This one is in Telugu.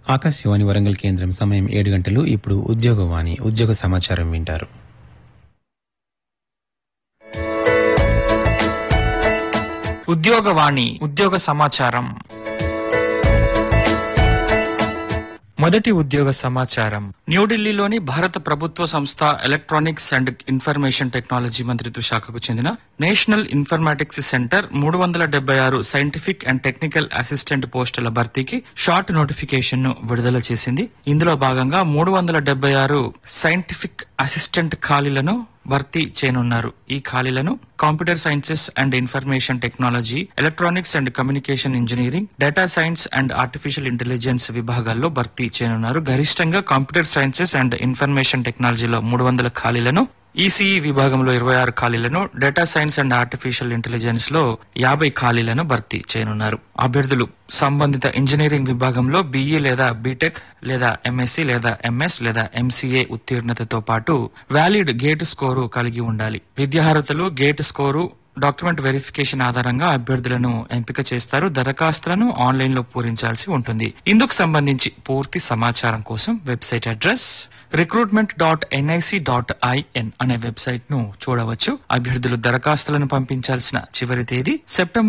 ఆకాశవాణి వరంగల్ కేంద్రం సమయం ఏడు గంటలు ఇప్పుడు ఉద్యోగవాణి ఉద్యోగ సమాచారం వింటారు ఉద్యోగవాణి ఉద్యోగ సమాచారం మొదటి ఉద్యోగ సమాచారం న్యూఢిల్లీలోని భారత ప్రభుత్వ సంస్థ ఎలక్ట్రానిక్స్ అండ్ ఇన్ఫర్మేషన్ టెక్నాలజీ మంత్రిత్వ శాఖకు చెందిన నేషనల్ ఇన్ఫర్మాటిక్స్ సెంటర్ మూడు వందల డెబ్బై ఆరు సైంటిఫిక్ అండ్ టెక్నికల్ అసిస్టెంట్ పోస్టుల భర్తీకి షార్ట్ నోటిఫికేషన్ ను విడుదల చేసింది ఇందులో భాగంగా మూడు వందల డెబ్బై ఆరు సైంటిఫిక్ అసిస్టెంట్ ఖాళీలను భర్తీ చేయనున్నారు ఈ ఖాళీలను computer sciences and information technology electronics and communication engineering data science and artificial intelligence విభాగాల్లో భర్తీ చేయనున్నారు గరిష్టంగా కంప్యూటర్ సైన్సెస్ అండ్ ఇన్ఫర్మేషన్ టెక్నాలజీలో మూడు వందల ఖాళీలను ఈసీఈ విభాగంలో ఇరవై ఆరు ఖాళీలను data science and artificial intelligence లో యాభై ఖాళీలను భర్తీ చేయనున్నారు అభ్యర్థులు సంబంధిత ఇంజనీరింగ్ విభాగంలో బీఈ లేదా బీటెక్ లేదా ఎంఎస్సీ లేదా ఎంఎస్ లేదా ఎంసీఏ ఉత్తీర్ణతతో పాటు వ్యాలిడ్ గేట్ స్కోరు కలిగి ఉండాలి విద్యార్హతలు గేట్ స్కోరు డాక్యుమెంట్ వెరిఫికేషన్ ఆధారంగా అభ్యర్థులను ఎంపిక చేస్తారు దరఖాస్తులను ఆన్లైన్ లో పూరించాల్సి ఉంటుంది ఇందుకు సంబంధించి పూర్తి సమాచారం కోసం website address recruitment dot NIC dot IN అనే వెబ్సైట్ ను చూడవచ్చు అభ్యర్థులు దరఖాస్తులను పంపించాల్సిన చివరి తేదీ సెప్టెంబర్